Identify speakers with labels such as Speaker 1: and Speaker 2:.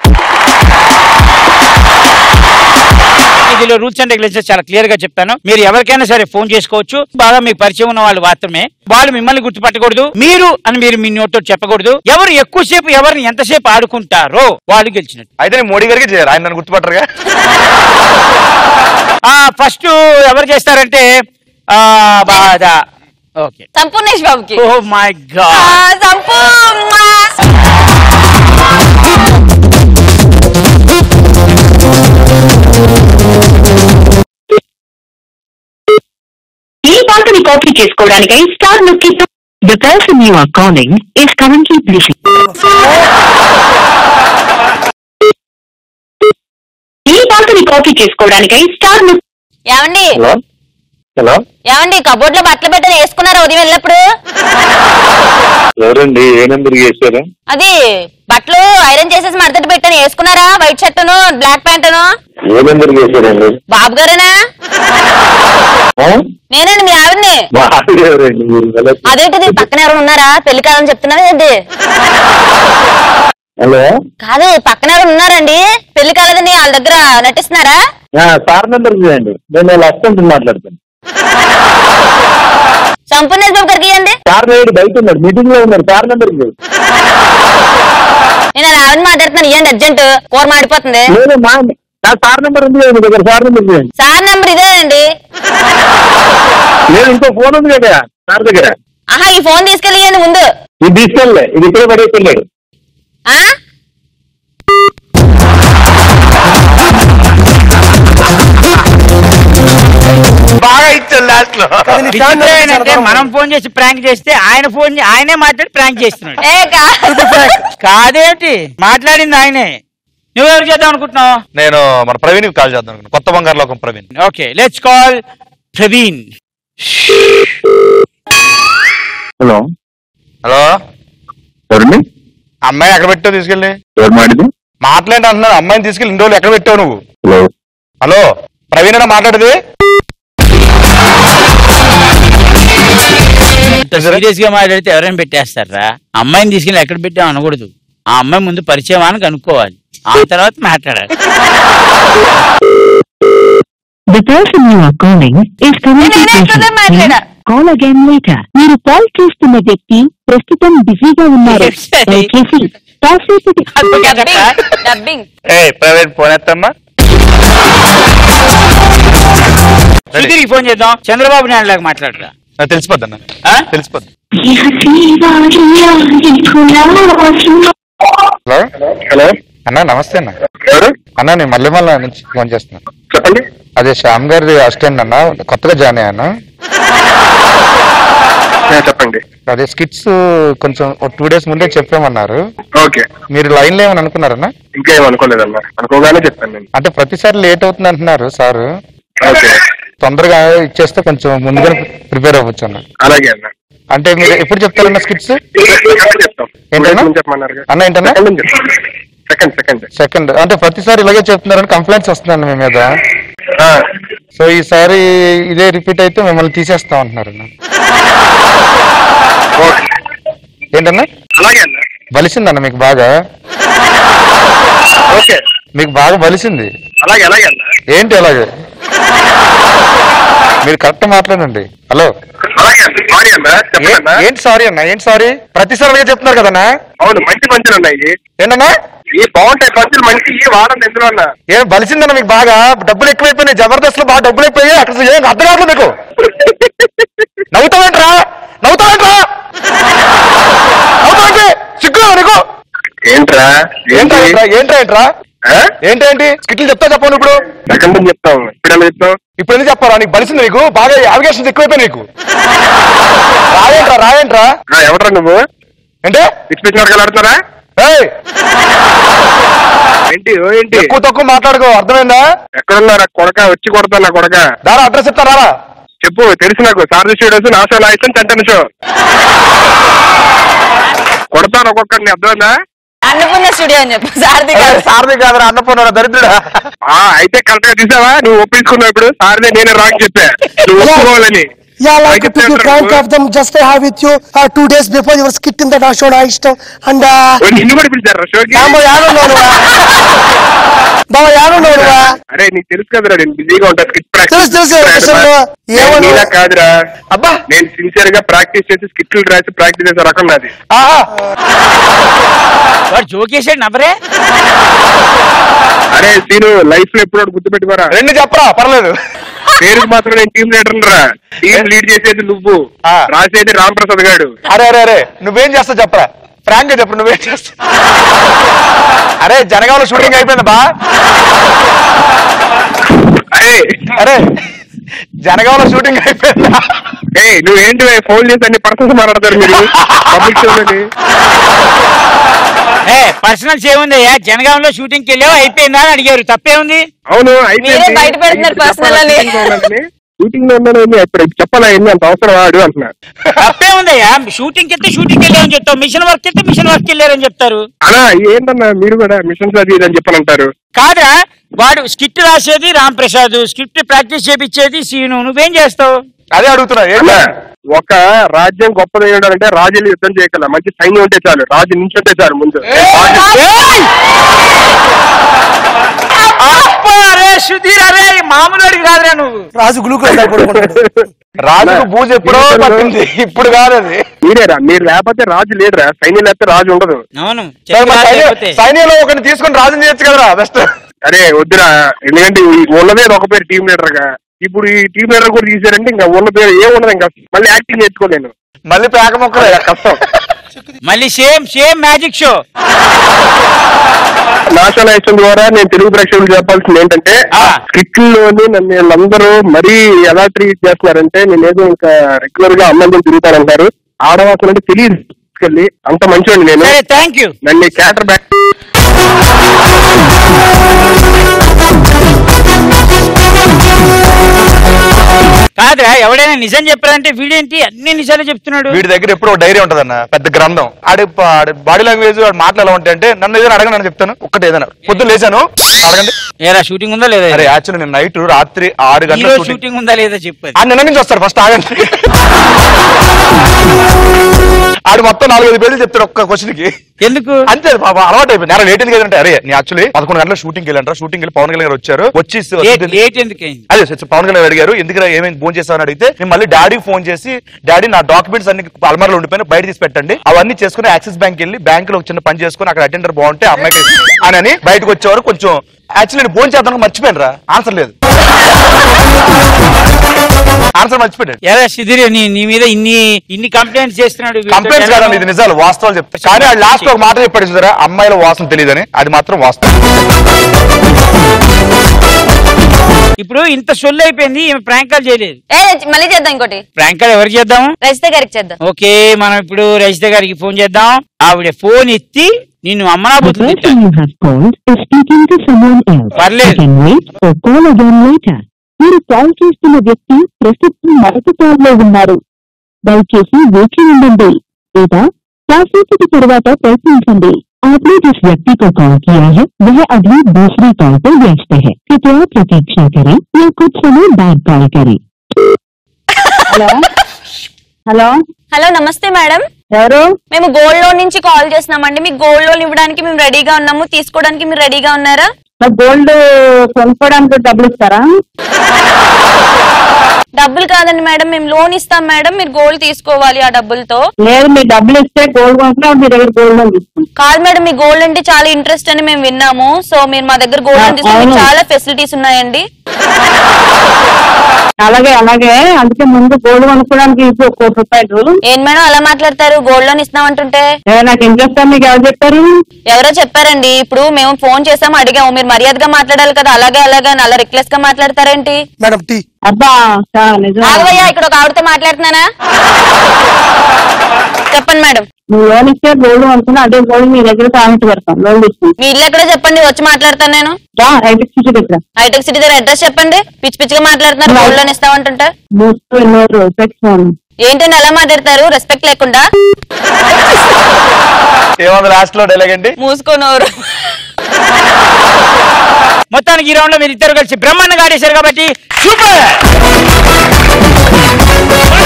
Speaker 1: ఇందులో rules and regulations చాలా clear గా చెప్తాను మీరు ఎవరికైనా సరే ఫోన్ చేసుకోవచ్చు బాగా మీకు పరిచయం ఉన్న వాళ్ళు మాత్రమే వాళ్ళు మిమ్మల్ని గుర్తుపట్టకూడదు మీరు అని మీరు మీ నోట్తో చెప్పకూడదు ఎవరు ఎక్కువసేపు ఎవరిని ఎంతసేపు ఆడుకుంటారో వాళ్ళు గెలిచినట్టు
Speaker 2: అయితే నేను మోడీ గారికి చేయరు ఆయన నన్ను గుర్తుపట్టరుగా
Speaker 1: ఆ ఫస్ట్ ఎవరు చేస్తారంటే ఆ బాధ ఓకే
Speaker 3: సంపూర్ణేష్ బాబుకి
Speaker 1: oh my
Speaker 3: ah,
Speaker 1: god
Speaker 3: Sampoo
Speaker 4: ఈ పాటని కాపీ చేసుకోవడానికై స్టార్ నొక్కి the person you are calling is currently busy ఈ పాటని కాపీ చేసుకోవడానికై స్టార్ నొక్కి
Speaker 3: ఏమండి
Speaker 2: హలో హలో
Speaker 3: ఏమండి కబోర్డ్ లో బట్టలు పెట్టని వేసుకున్నారా ఉదయం వెళ్ళినప్పుడు
Speaker 2: ఎవరండి ఏ నెంబర్ చేశారు
Speaker 3: అది బట్టలు ఐరన్ చేసేసి మడతటి పెట్టని వేసుకున్నారా వైట్ షర్టును బ్లాక్ ప్యాంటును
Speaker 2: ఏ నెంబర్ చేశారండి
Speaker 3: బాబు గారేనా నేనండి మీ ఆవిడని
Speaker 2: ఎవరండి మీరు ఎలా-
Speaker 3: అదేంటిది పక్కన ఎవరు ఉన్నారా పెళ్లి కాదని చెప్తున్నారా ఏంటి
Speaker 2: హలో
Speaker 3: కాదు పక్కన ఎవరు ఉన్నారండి పెళ్లి కాలేదని వాళ్ళ దగ్గర నటిస్తున్నారా
Speaker 2: ఆ, సార్ నెంబర్ చేయండి నేను వాళ్ళ అసిస్టెంట్ మాట్లాడతాను
Speaker 3: సంపూర్ణేష్ బాబు గారికి ఇవ్వండి
Speaker 2: సార్ నేడు బయట ఉన్నాడు మీటింగ్ లో ఉన్నాడు సార్ నెంబర్ చేయండి
Speaker 3: నేను వాళ్ళ ఆవిడని మాట్లాడుతున్నాను ఇవ్వండి అర్జెంట్ కూర మాడిపోతుంది
Speaker 2: నేను మా నా సార్ నెంబర్ ఉంది కదా మీ దగ్గర సార్ నెంబర్ చేయండి
Speaker 3: సార్ నంబర్ ఇదేనండి
Speaker 2: నేను ఇంకో ఫోన్ ఉంది కదా సార్ దగ్గర
Speaker 3: ఆహా ఈ ఫోన్ తీసుకెళ్ళి ఇవ్వండి ముందు
Speaker 2: ఇది తీసుకెళ్ళలే ఇది ఇక్కడే పడేసుకెళ్ళాడు
Speaker 3: ఆ
Speaker 2: బాగా ఇచ్చాడు లాస్ట్ లో
Speaker 1: విచిత్రం ఏంటంటే మనం ఫోన్ చేసి ప్రాంక్ చేస్తే ఆయన ఫోన్ చే- ఆయనే మాట్లాడి ప్రాంక్ చేస్తున్నాడు
Speaker 3: ఏ కాదు
Speaker 1: కాదేంటి మాట్లాడింది ఆయనే నువ్వెవరు చేద్దాం అనుకుంటున్నావు
Speaker 2: నేను మన ప్రవీణ్ కాల్ చేద్దాం అనుకున్నా. కొత్త బంగారు లోకం Praveen
Speaker 1: okay let's call Praveen
Speaker 2: hello hello ఎవరండి అమ్మాయి ఎక్కడ పెట్టావు తీసుకెళ్ళి ఎవరు మాట్లాడింది మాట్లాడి అంటున్నాను అమ్మాయిని తీసుకెళ్ళి ఇన్ని రోజులు ఎక్కడ పెట్టావు నువ్వు హలో హలో ప్రవీణ్ అన్న మాట్లాడేది
Speaker 1: ఇంత సీరియస్ గా మాట్లాడితే ఎవరైనా పెట్టేస్తారా అమ్మాయిని తీసుకెళ్ళి ఎక్కడ పెట్టాం అనకూడదు ఆ అమ్మాయి ముందు పరిచయం అని కనుక్కోవాలి ఆ తర్వాత మాట్లాడాలి
Speaker 4: the person you are calling is currently
Speaker 3: నేను ఎక్కడ మాట్లాడా?
Speaker 4: కాల్ అగైన్ లేటర్ మీరు కాల్ చేస్తున్న వ్యక్తి ప్రస్తుతం బిజీగా ఉన్నారు
Speaker 1: సరే.
Speaker 4: దయచేసి కాసేపటి
Speaker 3: డబ్బింగ్ డబ్బింగ్
Speaker 2: ఏ ప్రవీణ్ ఫోన్ ఎత్తమ్మా
Speaker 1: సుధీర్కి ఫోన్ చేద్దాం చంద్రబాబు నాయుడు లాగా మాట్లాడరా
Speaker 2: తెలిసిపోద్ది అన్న
Speaker 1: ఆ?
Speaker 2: తెలిసిపోద్ది
Speaker 5: హలో
Speaker 2: హలో
Speaker 5: అన్న నమస్తే అన్న
Speaker 2: ఎవరు
Speaker 5: అన్న నేను మళ్ళీ మళ్ళీ నుంచి ఫోన్ చేస్తున్నా
Speaker 2: చెప్పండి
Speaker 5: అదే శ్యామ్ గారి అసిస్టెంట్ అన్న కొత్తగా జాయిన్ అయ్యాను
Speaker 2: చెప్పండి
Speaker 5: అదే స్కిట్స్ కొంచెం టూ డేస్ ముందే చెప్పామన్నారు
Speaker 2: ఓకే
Speaker 5: మీరు లైన్ లో ఏమని అనుకున్నారన్నా
Speaker 2: ఇంకేం అనుకోలేదమ్మా అనుకోగానే చెప్పాను నేను
Speaker 5: అంటే ప్రతిసారి లేట్ అవుతుంది అంటున్నారు సార్
Speaker 2: ఓకే
Speaker 5: తొందరగా ఇచ్చేస్తే కొంచెం ముందుగా ప్రిపేర్ అవ్వచ్చు అన్న
Speaker 2: అలాగే అన్న
Speaker 5: అంటే మీరు ఎప్పుడు చెప్తారన్న స్కిట్స్
Speaker 2: చెప్తాం
Speaker 5: ఏంటన్నా?
Speaker 2: చెప్పమన్నారు
Speaker 5: అన్న ఏంటన్నా
Speaker 2: సెకండ్ సెకండ్
Speaker 5: సెకండ్ అంటే ప్రతిసారి ఇలాగే చెప్తున్నారని కంప్లైంట్స్ వస్తున్నాను మీ మీద సో ఈసారి ఇదే రిపీట్ అయితే మిమ్మల్ని తీసేస్తాం అంటున్నారు అన్న.
Speaker 2: ఓకే
Speaker 5: ఏంటన్నా
Speaker 2: అలాగే అన్న
Speaker 5: బలిసిందన్న మీకు బాగా
Speaker 2: ఓకే
Speaker 5: మీకు బాగా బలిసింది
Speaker 2: అలాగే అలాగే అన్న
Speaker 5: ఏంటి అలాగే మీరు కరెక్ట్ మాట్లాడండి హలో
Speaker 2: అలాగే అన్న సారీ అన్న చెప్పండి
Speaker 5: ఏ-
Speaker 2: అన్న
Speaker 5: ఏంటి సారీ అన్న ఏంటి సారీ ప్రతిసారి అలాగే చెప్తున్నారు కదన్నా
Speaker 2: అవును మంచి పంచులు ఉన్నాయి
Speaker 5: ఏంటన్నా
Speaker 2: ఈ బాగుంటాయి పంచులు మంచి వాడండి ఎందులో అన్న
Speaker 5: ఏం బలిసిందన్న మీకు బాగా డబ్బులు ఎక్కువైపోయినాయి జబర్దస్త్ లో బాగా డబ్బులు అయిపోయాయి అక్కడ ఏం అర్థం కావట్లేదు మీకు నవ్వుతావేంట్రా నవ్వుతావేంట్రా నవ్వుతావేంటి సిగ్గు నీకు
Speaker 2: ఏంట్రా
Speaker 5: ఏంట్రా ఏంట్రా ఏంట్రా ఏంట్రా ఏంటేంటి స్కిట్లు చెప్తా చెప్పను ఇప్పుడు
Speaker 2: సెకండ్ చెప్తాం ఇప్పుడు ఎలా చెప్తాం
Speaker 5: ఇప్పుడు ఎందుకు చెప్పారా నీకు బలిసింది నీకు బాగా అవిగేషన్స్ ఎక్కువైపోయి నీకు రాయేంట్రా రాయేంట్రా
Speaker 2: ఎవడరా నువ్వు
Speaker 5: అంటే
Speaker 2: పిచ్చి పిచ్చి నడకలు ఆడుతున్నారా
Speaker 5: ఏయ్
Speaker 2: ఏంటి ఓ ఏంటి
Speaker 5: ఎక్కువ తక్కువ మాట్లాడుకో అర్థమైందా
Speaker 2: ఎక్కడున్నారా కొడక వచ్చి కొడతా నా కొడక
Speaker 5: దారా అడ్రస్ ఇస్తారా
Speaker 2: చెప్పు తెలుసు నాకు సారథి స్టూడియోస్ నా షో నా ఇష్టం చంటన షో కొడతాను ఒక్కొక్కడిని అర్థమైందా
Speaker 3: అన్నపూర్ణ స్టూడియో అని చెప్పు సారథి గారు
Speaker 5: సారథి కాదురా అన్నపూర్ణ దరిద్రుడా
Speaker 2: ఆ, అయితే కరెక్ట్ గా తీసావా నువ్వు ఒప్పించుకున్నావు ఇప్పుడు సారథి నేనే రాంగ్ చెప్పా నువ్వు ఒప్పుకోవాలని
Speaker 6: Yeah, like
Speaker 2: అలాగే
Speaker 6: to be
Speaker 2: చెప్తాను
Speaker 6: frank
Speaker 2: నువ్వు.
Speaker 6: of them, just I have with you uh, two days before your skit in the Dasho Ishtam and uh,
Speaker 2: ఓ, నిన్ను కూడా పిలిచారా షోకి
Speaker 6: Rambo, I don't know. మామ ఏడున్నావురా
Speaker 7: అరే నీకు తెలుసు కదరా నేను బిజీగా ఉంటా స్కిట్
Speaker 6: తెలుసు, తెలుసు, తెలుసు. ఏమన్నా?
Speaker 7: నీలా కాదురా
Speaker 5: అబ్బా
Speaker 7: నేను సిన్సియర్ గా ప్రాక్టీస్ చేసి స్కిట్లు రాసి ప్రాక్టీస్ చేసే రకం నాది
Speaker 5: ఆహా
Speaker 1: వాడు జోకేసాడు నవ్వరే
Speaker 7: అరే సీను లైఫ్ లో ఎప్పుడు గుర్తుపెట్టుకోరా
Speaker 5: రెండు చెప్పరా పర్లేదు
Speaker 7: పేరుకి మాత్రం నేను టీం లీడర్ రా టీం లీడ్ చేసేది నువ్వు
Speaker 5: ఆ.
Speaker 7: రాసేది రామ్ ప్రసాద్ గారు
Speaker 5: అరే అరే అరే నువ్వేం చేస్తావు చెప్పరా ఫ్రాంక్ గా చెప్పు నువ్వేం చేస్తావు అరే జనగాంలో షూటింగ్ అయిపోయింది బా
Speaker 7: అరే
Speaker 5: అరే జనగాంలో షూటింగ్ అయిపోయిందా
Speaker 7: ఏ నువ్వేంటి ఫోన్ చేసి అన్ని పర్సన్స్ మాట్లాడతారు మీరు పబ్లిక్ షోలోని
Speaker 1: ఏ పర్సనల్స్ ఏముందయ్యా జనగాంలో షూటింగ్కి వెళ్ళావు అయిపోయిందా అని అడిగారు తప్పేముంది
Speaker 7: అవును
Speaker 3: మీరే బయట పెడుతున్నారు personal అని.
Speaker 7: షూటింగ్ లో ఉన్నాను ఇప్పుడు చెప్పాలా ఏంది అంత అవసరం ఆడు అంటున్నా
Speaker 1: తప్పేముందయ్యా షూటింగ్కి వెళ్తే షూటింగ్కి వెళ్ళామని చెప్తావు మిషన్ వర్క్ వెళ్తే మిషన్ వర్క్ వెళ్ళారని చెప్తారు
Speaker 7: అలా ఏంటన్నా మీరు కూడా మిషన్స్ అది ఇది అని చెప్పనంటారు
Speaker 1: కాదా వాడు స్కిట్ రాసేది రామ్ ప్రసాద్ స్క్రిప్ట్ ప్రాక్టీస్ చేపించేది సీను నువ్వేం చేస్తావు
Speaker 5: అదే అడుగుతున్నా ఏంటి?
Speaker 7: అన్నా ఒక రాజ్యం గొప్పది అంటే రాజులు యుద్ధం చేయగల మంచి సైన్యం ఉంటే చాలు రాజు నించుంటే చాలు ముందు రాజు-
Speaker 1: ఏయ్! అబ్బా, అరే సుధీర్ అరే మామూలు అడిగి కాదురా నువ్వు
Speaker 6: రాజు గ్లూకోజ్ పడుకుంటాడు
Speaker 5: రాజుకు పూజ ఎప్పుడో పట్టింది ఇప్పుడు కాదు అది
Speaker 7: మీరేరా మీరు లేకపోతే రాజు లేడురా సైన్యం లేకపోతే రాజు ఉండదు
Speaker 1: అవును
Speaker 5: సరే, మరి సైన్య-
Speaker 1: లేకపోతే.
Speaker 5: సైన్యంలో ఒకరిని తీసుకొని రాజుని చేయొచ్చు కదరా బెస్ట్
Speaker 7: అరే వద్దురా ఎందుకంటే ఈ ఉన్నదే ఒక పేరు టీం లీడర్ గా ఇప్పుడు ఈ టీం లీడర్ కూడా తీసారంటే ఇంకా ఉన్న పేరు ఏ ఉండదు ఇంకా మళ్ళీ యాక్టింగ్ నేర్చుకోలేను
Speaker 5: మళ్ళీ పేక మొక్కలే
Speaker 7: కష్టం
Speaker 1: మళ్ళీ సేమ్ సేమ్ మ్యాజిక్ షో
Speaker 7: నాశన ఇష్టం ద్వారా నేను తెలుగు ప్రేక్షకులు చెప్పాల్సింది ఏంటంటే
Speaker 1: ఆ.
Speaker 7: స్క్రిప్ట్లోని నన్ను వీళ్ళందరూ మరీ ఎలా ట్రీట్ చేస్తున్నారంటే నేనేదో ఇంకా రెగ్యులర్ గా అమ్మాయిలు తిరుగుతానంటారు ఆడవాసం అంటే తెలియదు తీసుకెళ్ళి అంత మంచివాడిని నేను
Speaker 1: సరే థ్యాంక్ యూ
Speaker 7: నన్ను క్యాటర్ బ్యాక్
Speaker 1: కాదురా ఎవడైనా నిజం చెప్పారంటే వీడేంటి అన్ని నిజాలు చెప్తున్నాడు
Speaker 5: వీడి దగ్గర ఎప్పుడు ఒక డైరీ ఉంటదన్న పెద్ద గ్రంథం ఆడి బాడీ లాంగ్వేజ్ వాడి మాటలు ఎలా ఉంటాయంటే నన్ను ఏదైనా అడగను అని చెప్తాను ఒక్కటి ఏదైనా పొద్దున్న లేచాను అడగండి
Speaker 1: ఏరా షూటింగ్ ఉందా లేదా
Speaker 5: అరే యాక్చువల్లీ నేను నైట్ రాత్రి ఆరు గంటల
Speaker 1: హీరో
Speaker 5: షూటింగ్
Speaker 1: షూటింగ్ ఉందా లేదా చెప్పు
Speaker 5: ఆ నిన్న నుంచి వస్తారు ఫస్ట్ ఆగండి ఆడు మొత్తం నాలుగైదు పేర్లు చెప్తాడు ఒక్క క్వశ్చన్ కి
Speaker 1: ఎందుకు
Speaker 5: అంతే పాప అలవాటు అయిపోయింది నేను లేట్ ఎందుకు అంటే అరే నేను యాక్చువల్లీ పదకొండు గంటల షూటింగ్ వెళ్ళంటారు షూటింగ్ వెళ్ళి పవన్ కళ్యాణ్ గారు వచ్చారు వచ్చి
Speaker 1: లేట్ లేట్ ఎందుకు అయింది
Speaker 5: అదే సార్ పవన్ కళ్యాణ్ అడిగారు ఎందుకు ఏమేమి ఫోన్ చేస్తామని అడిగితే నేను మళ్ళీ డాడీకి ఫోన్ చేసి డాడీ నా డాక్యుమెంట్స్ అన్ని అల్మార్లో ఉండిపోయిన బయట తీసి పెట్టండి అవన్నీ చేసుకుని యాక్సిస్ బ్యాంక్ వెళ్ళి బ్యాంక్ లో ఒక చిన్న పని చేసుకుని అక్కడ అటెండర్ బాగుంటే ఆ అమ్మాయికి అని అని బయటకు వచ్చేవారు కొంచెం యాక్చువల్లీ నేను ఫోన్ చేద్దాం మర్చిపోయాను రా ఆన్సర్ లేదు ఆన్సర్ మర్చిపోయాడు
Speaker 1: ఎలా సుధీర్ నీ నీ మీద ఇన్ని ఇన్ని కంప్లైంట్స్ చేస్తున్నాడు వీడితో
Speaker 5: కంప్లైంట్స్ కాదండి ఇది నిజాలు వాస్తవాలు చెప్తాను కానీ ఆ లాస్ట్ ఒక మాట చెప్పాడు చూసారా అమ్మాయిల వాసన తెలియదని అది మాత్రం వాస్తవం
Speaker 1: ఇప్పుడు ఇంత సొల్లు అయిపోయింది ఈమె ప్రాంక్ కాల్ చేయలేదు
Speaker 3: ఏ మళ్ళీ చేద్దాం ఇంకోటి
Speaker 1: ప్రాంక్ కాల్ ఎవరికి చేద్దాము
Speaker 3: రజిత గారికి చేద్దాం
Speaker 1: ఓకే మనం ఇప్పుడు రజిత గారికి ఫోన్ చేద్దాం ఆవిడ ఫోన్ ఎత్తి నిన్ను
Speaker 4: The
Speaker 1: అమ్మనాబుద్ధి
Speaker 4: person you have called is speaking to someone else.
Speaker 1: పర్లేదు.
Speaker 4: You can wait or call again later. మీరు కాల్ చేస్తున్న వ్యక్తి ప్రస్తుతం మరొక కాల్ లో ఉన్నారు దయచేసి వేచి ఉండండి లేదా కాసేపటి తర్వాత ప్రయత్నించండి आपने जिस व्यक्ति को कॉल किया है वह अभी दूसरी कॉल पर व्यस्त है कृपया प्रतीक्षा करें या कुछ समय बाद कॉल करें
Speaker 8: హలో హలో
Speaker 3: హలో నమస్తే మేడం
Speaker 8: ఎవరు
Speaker 3: మేము గోల్డ్ లోన్ నుంచి కాల్ చేస్తున్నామండి మీకు గోల్డ్ లోన్ ఇవ్వడానికి మేము రెడీగా ఉన్నాము తీసుకోవడానికి మీరు రెడీగా ఉన్నారా
Speaker 8: నాకు గోల్డ్ కొనుక్కోవడానికి డబ్బులు ఇస్తారా
Speaker 3: డబ్బులు కాదండి మేడం మేము లోన్ ఇస్తాం మేడం మీరు గోల్డ్ తీసుకోవాలి ఆ డబ్బులతో
Speaker 8: లేదు మీరు డబ్బులు ఇస్తే గోల్డ్ కొనుక్కున్నా మీ దగ్గర గోల్డ్ లోన్ తీసుకుంటాం
Speaker 3: కాదు మేడం మీ గోల్డ్ అంటే చాలా ఇంట్రెస్ట్ అని మేము విన్నాము సో మీరు మా దగ్గర గోల్డ్ లోన్ తీసుకుంటే
Speaker 8: అవును.
Speaker 3: చాలా ఫెసిలిటీస్ ఉన్నాయండి
Speaker 8: అలాగే అలాగే అందుకే ముందు గోల్డ్ కొనుక్కోవడానికి ఇంకో కోటి రూపాయలు
Speaker 3: ఏం మేడం అలా మాట్లాడతారు గోల్డ్ లోన్ ఇస్తాం అంటుంటే
Speaker 8: ఏ, నాకు ఇంట్రెస్ట్ అని మీకు ఎవరు చెప్పారు
Speaker 3: ఎవరో చెప్పారండి ఇప్పుడు మేము ఫోన్ చేసాము అడిగాము మీరు మర్యాదగా మాట్లాడాలి కదా అలాగే అలాగే అని అలా రిక్వెస్ట్ గా మాట్లాడతారేంటి
Speaker 6: మేడం టీ
Speaker 8: అబ్బా చా, నిజం
Speaker 3: ఆగవయ్యా ఇక్కడ ఒక ఆవిడతో మాట్లాడుతున్నానా చెప్పండి మేడం
Speaker 8: నువ్వు లోన్ ఇస్తే గోల్డ్ కొనుక్కున్నా అదే గోల్డ్ మీ దగ్గర తాగిట్టు పెడతాం లోన్ తీసుకుంటాం
Speaker 3: మీ ఇల్లు ఎక్కడో చెప్పండి వచ్చి మాట్లాడతాను నేను
Speaker 8: రా హైటెక్ సిటీ దగ్గర
Speaker 3: హైటెక్ సిటీ దగ్గర అడ్రస్ చెప్పండి పిచ్చి పిచ్చిగా మాట్లాడుతున్నారు గోల్డ్ లోన్ ఇస్తామంటుంటే
Speaker 8: మూస్తూ నోరు పెట్టుకోండి
Speaker 3: ఏంటండి ఎలా మాట్లాడతారు రెస్పెక్ట్ లేకుండా
Speaker 5: ఏముంది లాస్ట్ లో డైలాగ్ అండి
Speaker 3: మూసుకోనోరు
Speaker 1: మొత్తానికి ఈ రౌండ్ లో మీరు ఇద్దరు కలిసి బ్రహ్మాండంగా ఆడేశారు కాబట్టి సూపర్